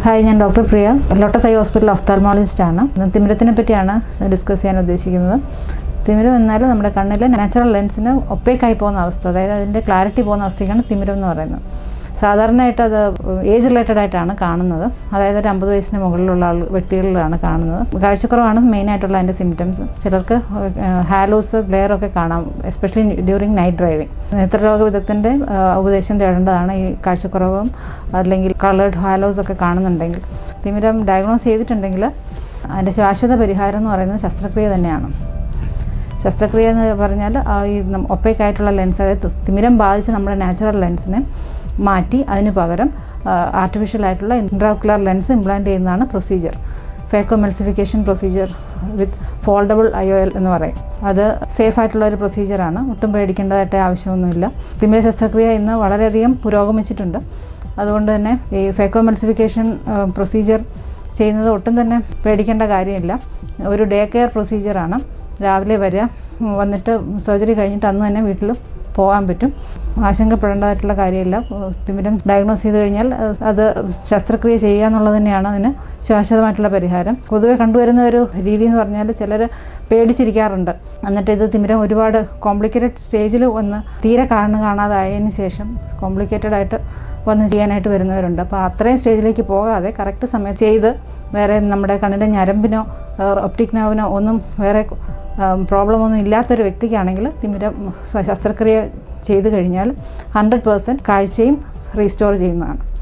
hi ഞാൻ doctor Priya Lotus Eye Hospital ophthalmologist ആണ് ഇന്ന് തിമിരത്തിനെ പറ്റിയാണ് ഡിസ്കസ് ചെയ്യാൻ ഉദ്ദേശിക്കുന്നത് തിമിരം എന്നാൽ നമ്മുടെ കണ്ണിലെ നാച്ചുറൽ ലെൻസിന് ഒപ്പേക്കായി പോകുന്ന അവസ്ഥ അതായത് അതിൻ്റെ ക്ലാരിറ്റി പോകുന്ന അവസ്ഥയ്ക്കാണ് തിമിരം എന്ന് പറയുന്നത് സാധാരണയായിട്ട് അത് ഏജ് റിലേറ്റഡ് ആയിട്ടാണ് കാണുന്നത് അതായത് ഒരു അമ്പത് വയസ്സിന് മുകളിലുള്ള ആൾ വ്യക്തികളിലാണ് കാണുന്നത് കാഴ്ചക്കുറവാണ് മെയിനായിട്ടുള്ള അതിൻ്റെ സിംറ്റംസ് ചിലർക്ക് ഹാലോസ് ഗ്ലെയർ ഒക്കെ കാണാം എസ്പെഷ്യലി ഡ്യൂറിങ് നൈറ്റ് ഡ്രൈവിംഗ് നേത്രരോഗ വിദഗ്ധൻ്റെ ആ, ഉപദേശം തേടേണ്ടതാണ് ഈ കാഴ്ചക്കുറവും അല്ലെങ്കിൽ കളേർഡ് ഹാലോസ് ഒക്കെ കാണുന്നുണ്ടെങ്കിൽ തിമിരം ഡയഗ്നോസ് ചെയ്തിട്ടുണ്ടെങ്കിൽ അതിൻ്റെ ശാശ്വത പരിഹാരം എന്ന് പറയുന്നത് ശസ്ത്രക്രിയ തന്നെയാണ് ശസ്ത്രക്രിയ എന്ന് പറഞ്ഞാൽ ആ, ഈ ഒപ്പേക്കായിട്ടുള്ള ലെൻസ് അതായത് തിമിരം ബാധിച്ച് നമ്മുടെ നാച്ചുറൽ ലെൻസിനെ മാറ്റി അതിന് പകരം ആർട്ടിഫിഷ്യൽ ആയിട്ടുള്ള ഇൻട്രാക്കുലർ ലെൻസ് ഇംപ്ലാന്റ് ചെയ്യുന്നതാണ് procedure phacoemulsification procedure with foldable I O L എന്ന് പറയും അത് സേഫ് ആയിട്ടുള്ള ഒരു പ്രൊസീജിയറാണ് ഒട്ടും പേടിക്കേണ്ടതായിട്ട് ആവശ്യമൊന്നുമില്ല തിമിര ശസ്ത്രക്രിയ ഇന്ന് വളരെയധികം പുരോഗമിച്ചിട്ടുണ്ട് അതുകൊണ്ട് തന്നെ ഈ ഫേക്കോമെൽസിഫിക്കേഷൻ പ്രൊസീജിയർ ചെയ്യുന്നത് ഒട്ടും തന്നെ പേടിക്കേണ്ട കാര്യമില്ല ഒരു ഡേ കെയർ പ്രൊസീജിയറാണ് രാവിലെ വരിക ഉം, വന്നിട്ട് സർജറി കഴിഞ്ഞിട്ട് അന്ന് തന്നെ വീട്ടിൽ പോകാൻ പറ്റും ആശങ്കപ്പെടേണ്ടതായിട്ടുള്ള കാര്യമില്ല ഉം, തിമിരം ഡയഗ്നോസ് ചെയ്ത് കഴിഞ്ഞാൽ അഹ് അത് ശസ്ത്രക്രിയ ചെയ്യുക എന്നുള്ളത് തന്നെയാണ് അതിന് ശാശ്വതമായിട്ടുള്ള പരിഹാരം പൊതുവെ കണ്ടുവരുന്ന ഒരു രീതി എന്ന് പറഞ്ഞാൽ ചിലർ പേടിച്ചിരിക്കാറുണ്ട് എന്നിട്ട് ഇത് തിമിരം ഒരുപാട് കോംപ്ലിക്കേറ്റഡ് സ്റ്റേജിൽ വന്ന് തീരെ കാണു കാണാതായതിന് ശേഷം കോംപ്ലിക്കേറ്റഡ് ആയിട്ട് വന്ന് ചെയ്യാനായിട്ട് വരുന്നവരുണ്ട് അപ്പോൾ അത്രയും സ്റ്റേജിലേക്ക് പോകാതെ കറക്റ്റ് സമയത്ത് ചെയ്ത് വേറെ നമ്മുടെ കണ്ണിൻ്റെ ഞരമ്പിനോ ഒപ്റ്റിക് nerve-നോ ഒന്നും വേറെ പ്രോബ്ലം ഒന്നും ഇല്ലാത്തൊരു വ്യക്തിക്കാണെങ്കിൽ തിമിരം ശസ്ത്രക്രിയ ചെയ്ത് കഴിഞ്ഞാൽ ഹൺഡ്രഡ് പേഴ്സൻറ്റ് കാഴ്ചയും റീസ്റ്റോർ ചെയ്യുന്നതാണ്